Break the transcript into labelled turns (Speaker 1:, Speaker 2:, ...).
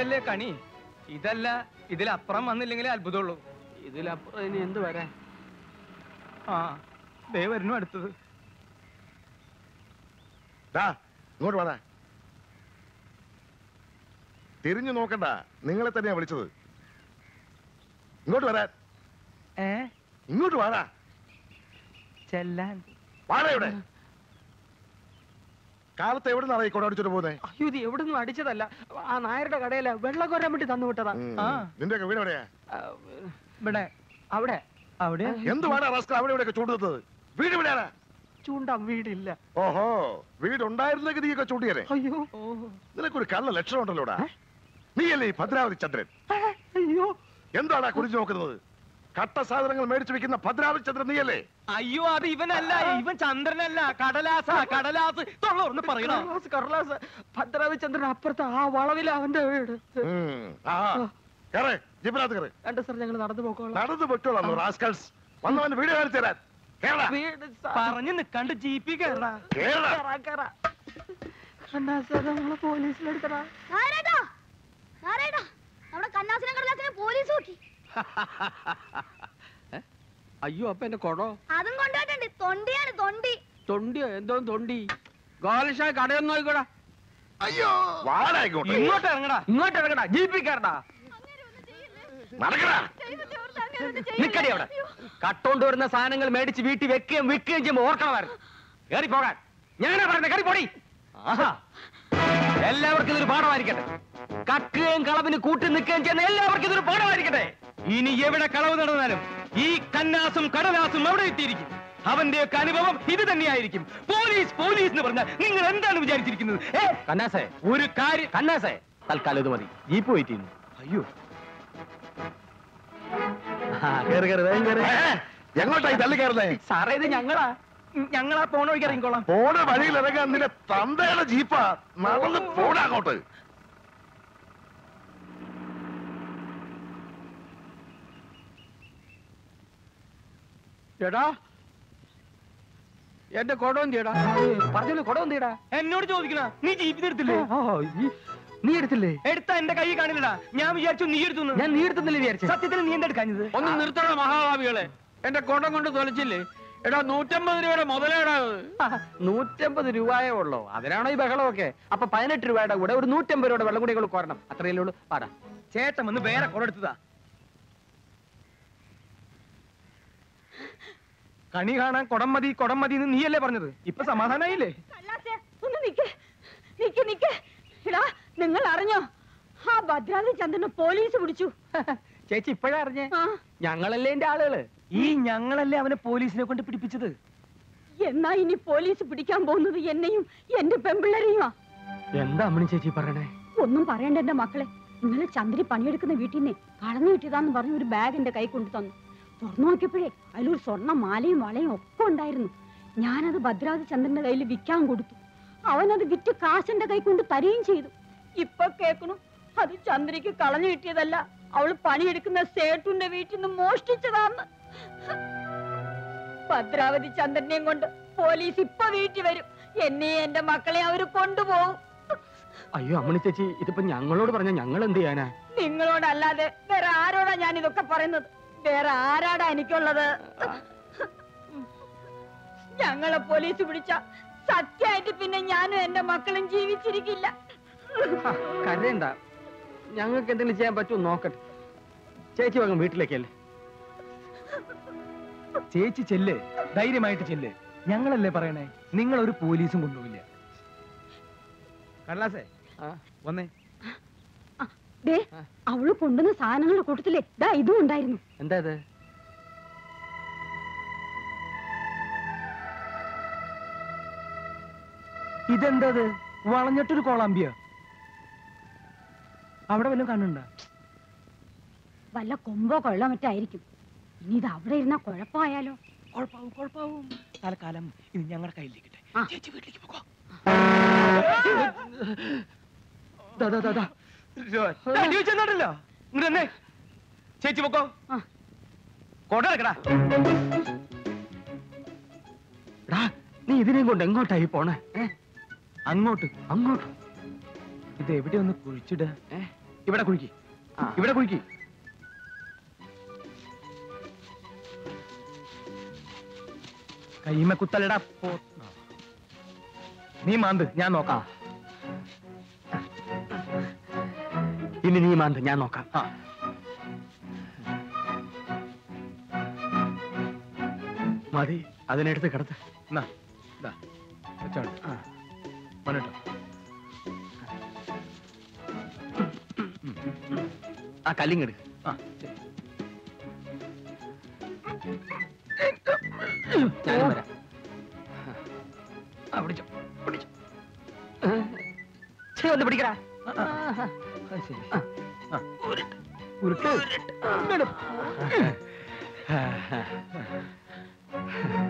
Speaker 1: ഇതല്ലേ കണി ഇതല്ല ഇതിലപ്പുറം വന്നില്ലെങ്കിലേ അത്ഭുതമുള്ളൂ
Speaker 2: ഇതിലപ്പുറം ഇനി എന്ത് വരാൻ
Speaker 1: ആ ദേ വരുന്നു അടുത്തത്
Speaker 3: ദാ ഇങ്ങോട്ട് വാടാ തിരിഞ്ഞു നോക്കണ്ട നിങ്ങളെ തന്നെയാ വിളിച്ചത് ഇങ്ങോട്ട് വരാൻ
Speaker 1: ഏ
Speaker 3: ഇങ്ങോട്ട് വാടാ
Speaker 1: ചെല്ലാൻ
Speaker 3: വാടാ ഇവിടെ കാലത്ത് എവിടെ നിന്നാണ് ഈ കൊട അടിച്ചോട്ട് പോകുന്നേ
Speaker 2: അയ്യോ ഇത് എവിടെ നിന്നും അടിച്ചതല്ല ആ നായരുടെ കടയില വെള്ളം കോരാൻ വേണ്ടി തന്നു വിട്ടതാ
Speaker 1: ആ.
Speaker 3: നിന്റെ വീട് എവിടെയാ
Speaker 2: ആ,
Speaker 1: ഇവിടെ
Speaker 2: അവിടെ
Speaker 1: അവിടെ
Speaker 3: എന്ത് വാടാ റാസ്കൽ അവിടെ ഇവിടെയൊക്കെ ചൂണ്ടുന്നത് വീട് എവിടെയാണ്
Speaker 2: ചൂണ്ടാൻ വീടില്ല
Speaker 3: ഓഹോ വീടുണ്ടായിരുന്നെങ്കിൽ നീയൊക്കെ ചൂണ്ടിയരെ
Speaker 2: അയ്യോ
Speaker 3: നിനക്കൊരു കള്ള ലക്ഷണം ഉണ്ടല്ലോടാ നീയല്ലേ ഈ ഭദ്രാവതി ചന്ദ്രൻ
Speaker 2: അയ്യോ
Speaker 3: എന്താടാ കുറിച്ച് നോക്കുന്നത് കട്ട സാധനങ്ങൾ മേടിച്ചു വെക്കുന്ന ഭദ്രാവതി ചന്ദ്രൻ നീയല്ലേ
Speaker 1: അയ്യോ അത് ഇവനല്ല ഇവൻ ചന്ദ്രനല്ല കടലാസ കടലാസ് തൊള്ളൂർന്ന് പറയണോ
Speaker 2: കർലാസ് കർലാസ് ഭദ്രാവതി ചന്ദ്രൻ അപ്പുറത്ത് ആ വളവില അവന്റെ വീട്
Speaker 3: ഉം. ആ കേറ് ജീപ്പിനകത്ത് കയറ്
Speaker 2: രണ്ട് സ്ഥലം ഞങ്ങൾ നടന്നു പോക്കോളാം
Speaker 3: നടന്നു പൊയ്ക്കോളാം റാസ്കൽസ് വന്നവൻ വീട് കാണിച്ചു തരാൻ കേരള
Speaker 2: വീട്
Speaker 1: പറഞ്ഞു നിക്കാണ്ട് ജീപ്പി കയറാ
Speaker 3: കേരള
Speaker 2: നമ്മളെ പോലീസിലെടുത്തടാ
Speaker 4: നാരായണ നാരായണ നമ്മുടെ കന്നാസിനെ കടലാസിനെ പോലീസ് നോക്കി
Speaker 2: അയ്യോ അപ്പൊ എന്റെ കൊടോ
Speaker 4: അതും കൊണ്ടുപോയിട്ടുണ്ട് തൊണ്ടിയാണ് തൊണ്ടി
Speaker 2: തൊണ്ടിയോ എന്തോ തൊണ്ടി ഗോലഷ കടയൊന്നും നോക്കിക്കോടാ
Speaker 3: അയ്യോ വാടാ ഇങ്ങോട്ട്
Speaker 1: ഇങ്ങോട്ട് ഇറങ്ങടാ
Speaker 2: ഇങ്ങോട്ട് ഇറങ്ങടാ ജീപ്പി കയറടാ
Speaker 3: നടക്കടാ
Speaker 2: നിക്കടി അവിടെ കട്ടോണ്ട് വരുന്ന സാധനങ്ങൾ മേടിച്ച് വീട്ടിൽ വെക്കുകയും വിൽക്കുകയും ചെയ്യുമ്പോൾ ഓർക്കണമായിരുന്നു കയറി പോകാൻ ഞാനാ പറഞ്ഞത് കയറി പോടി ആഹാ എല്ലാവർക്കും ഇതൊരു പാഠമായിരിക്കട്ടെ കക്കുകയും കളവിന് കൂട്ടി നിൽക്കുകയും ചെയ്യുന്ന എല്ലാവർക്കും ഇതൊരു പാഠമായിരിക്കട്ടെ
Speaker 1: ഇനി എവിടെ കളവ് നടന്നാലും ഈ കന്നാസും കടലാസും അവിടെ എത്തിയിരിക്കും അവന്റെയൊക്കെ അനുഭവം ഇത് തന്നെയായിരിക്കും പോലീസ് പോലീസ് എന്ന് പറഞ്ഞാൽ നിങ്ങൾ എന്താണ് വിചാരിച്ചിരിക്കുന്നത് ഏ,
Speaker 2: കന്നാസേ
Speaker 1: ഒരു കാര്യം
Speaker 2: കന്നാസേ തൽക്കാലം ഇത് മതി ജീപ്പ് വെയിറ്റ് ചെയ്യുന്നു
Speaker 1: അയ്യോ
Speaker 2: ആ, കേറ് കേറ് വേഗം കേറ്
Speaker 3: ഏ, എങ്ങോട്ടായി തള്ളി കയറുന്നേ
Speaker 2: സാറേ ഇത് ഞങ്ങളാ
Speaker 1: ഞങ്ങൾ ആ പോണ വഴിക്ക് ഇറങ്ങിക്കോളാം
Speaker 3: പോണ വഴിയിൽ ഇറങ്ങാൻ നിന്റെ തന്തയുടെ ജീപ്പാ നടന്ന് പോടാ അങ്ങോട്ട്
Speaker 2: ചേടാ എന്റെ കൊടം എന്തിയടാ പറഞ്ഞല്ലോ കൊടം എന്തിയടാ
Speaker 1: എന്നോട് ചോദിക്കണ നീ ജീപ്പിൽ എടുത്തില്ലേ
Speaker 2: നീ എടുത്തില്ലേ
Speaker 1: എടുത്ത എന്റെ കൈ കാണില്ലടാ ഞാൻ വിചാരിച്ചു നീ എടുത്തു
Speaker 2: ഞാൻ നീ എടുത്തെന്നല്ലേ വിചാരിച്ചു
Speaker 1: സത്യത്തിൽ നീ എന്താ എടുക്കാഞ്ഞത്
Speaker 2: ഒന്ന് നിർത്തണ മഹാഭാവികളെ എന്റെ കൊടം കൊണ്ട് തൊലച്ചില്ലേ എടാ നൂറ്റമ്പത് രൂപയുടെ മുതലേടാ നൂറ്റമ്പത് രൂപയേ ഉള്ളൂ അതിനാണോ ഈ ബഹളമൊക്കെ അപ്പൊ പതിനെട്ട് രൂപയുടെ കൂടെ ഒരു നൂറ്റമ്പത് രൂപയുടെ വെള്ളം കൂടി കോരണം അത്രയല്ലേ ഉള്ളൂ പാടാ
Speaker 1: ചേട്ടൻ വന്ന് വേറെ കൊടെടുത്തതാ കണി കാണാൻ കൊടം മതി കൊടം മതി എന്ന് നീയല്ലേ പറഞ്ഞത് ഇപ്പൊ സമാധാനായില്ലേ
Speaker 4: കല്ലാസേ ഒന്ന് നിക്ക് നിക്ക് നിക്ക് എടാ നിങ്ങൾ അറിഞ്ഞോ ആ ഭദ്രാവതി ചന്ദ്രനെ പോലീസ് പിടിച്ചു
Speaker 2: ചേച്ചി ഇപ്പോഴാ അറിഞ്ഞേ
Speaker 4: ആ
Speaker 2: ഞങ്ങളല്ലേ എന്റെ ആളുകള്
Speaker 1: ഈ ഞങ്ങളല്ലേ അവനെ പോലീസിനെ കൊണ്ട് പിടിപ്പിച്ചത്
Speaker 4: എന്നാ ഇനി പോലീസ് പിടിക്കാൻ പോകുന്നത് എന്നെയും എന്റെ പെമ്പിള്ളരെയുമാ
Speaker 2: എന്താ അമ്മണി ചേച്ചി പറയണേ
Speaker 4: ഒന്നും പറയണ്ട എന്റെ മക്കളെ ഇന്നലെ ചന്ദ്രി പണിയെടുക്കുന്ന വീട്ടിൽ നിന്നേ കളഞ്ഞു കിട്ടിയതാന്ന് പറഞ്ഞ് ഒരു ബാഗ് എന്റെ കൈ കൊണ്ടു തന്നു തുറന്നു നോക്കിയപ്പോഴേ അതിലൊരു സ്വർണ്ണ മാലയും വളയും ഒക്കെ ഉണ്ടായിരുന്നു ഞാനത് ഭദ്രാവതി ചന്ദ്രന്റെ കയ്യിൽ വിൽക്കാൻ കൊടുത്തു അവനത് വിറ്റ് കാശന്റെ കൈ കൊണ്ട് തരികയും ചെയ്തു ഇപ്പൊ കേൾക്കണു അത് ചന്ദ്രയ്ക്ക് കളഞ്ഞു കിട്ടിയതല്ല അവള് പണിയെടുക്കുന്ന സേട്ടുന്റെ വീട്ടിൽ നിന്ന് മോഷ്ടിച്ചതാന്ന് ഭദ്രാവതി ചന്ദ്രനെയും കൊണ്ട് പോലീസ് ഇപ്പൊ വീട്ടിൽ വരും എന്നെയും എന്റെ മക്കളെ അവര് കൊണ്ടുപോകും
Speaker 2: അയ്യോ അമ്മണി ചേച്ചി ഇതിപ്പോ ഞങ്ങളോട് പറഞ്ഞ ഞങ്ങൾ എന്ത് ചെയ്യാനാ
Speaker 4: നിങ്ങളോടല്ലാതെ വേറെ ആരോടാ ഞാൻ ഇതൊക്കെ പറയുന്നത് വേറെ ആരാടാ എനിക്കുള്ളത് ഞങ്ങളെ പോലീസ് പിടിച്ച സത്യമായിട്ട് പിന്നെ ഞാനും എന്റെ മക്കളും ജീവിച്ചിരിക്കില്ല
Speaker 2: ആ, കരയണ്ട ഞങ്ങൾക്ക് എന്തെങ്കിലും ചെയ്യാൻ പറ്റുമോ നോക്കട്ടെ ചേച്ചി വേഗം വീട്ടിലേക്കല്ലേ
Speaker 1: ചേച്ചി ചെല്ല് ധൈര്യമായിട്ട് ചെല്ല് ഞങ്ങളല്ലേ പറയണേ നിങ്ങൾ ഒരു പോലീസും കൊണ്ടുപോയില്ല കടലാസേ
Speaker 2: ആ,
Speaker 1: വന്നേ
Speaker 4: ദേ അവള് കൊണ്ടുവന്ന സാധനങ്ങളുടെ കൂട്ടത്തിലെ ദാ ഇതും ഉണ്ടായിരുന്നു
Speaker 2: എന്താ ഇത്
Speaker 1: ഇതെന്തത് വളഞ്ഞിട്ടൊരു കോളാമ്പിയ അവിടെ വല്ലതും കാണുന്നുണ്ടോ
Speaker 4: വല്ല കൊമ്പോ കൊള്ളോ മറ്റായിരിക്കും ഇനി ഇത് അവിടെ ഇരുന്നാ കുഴപ്പമായാലോ
Speaker 1: കുഴപ്പാവും കുഴപ്പാവും തൽക്കാലം ഇത് ഞങ്ങളുടെ കയ്യിലേക്കിട്ടെ
Speaker 4: ആ.
Speaker 1: ചേച്ചി വീട്ടിലേക്ക് പോകോ
Speaker 2: ദാ, ദാ, ദാ, ദാ.
Speaker 1: ചെന്നിട്ടല്ലോ ഇങ്ങോട്ട് വന്നേ ചേച്ചി പൊക്കോ
Speaker 4: ആ.
Speaker 1: കൊട എടുക്കടാ
Speaker 2: എടാ, നീ ഇതിനെയും കൊണ്ട് എങ്ങോട്ടായി പോണേ ഏ?
Speaker 1: അങ്ങോട്ട്
Speaker 2: അങ്ങോട്ട്
Speaker 1: ഇത് എവിടെ ഒന്ന് കുഴിച്ചിട
Speaker 2: ഏ?
Speaker 1: ഇവിടെ കുഴിക്ക് ഇവിടെ കുഴിക്ക് കൈമ കുത്തലടാ പോ നീ മാന്ത് ഞാൻ നോക്കാം
Speaker 2: ഇനി നീ മാന്ത് ഞാൻ നോക്കാം
Speaker 1: ആ
Speaker 2: മതി അതിനെടുത്ത് കിടത്ത്
Speaker 1: എന്നാ ദാ വെച്ചോളൂ മണിട്ടോ
Speaker 2: ആ കല്ലിങ്ങെടുക്ക്
Speaker 1: ആ ശരി.
Speaker 2: ഞാനും വരാം
Speaker 1: ആ പിടിച്ചോ പിടിച്ചോ
Speaker 2: ഛെ, ഒന്ന് പിടിക്കടാ
Speaker 1: അത് ശരി ആ
Speaker 2: ഉരുട്ട്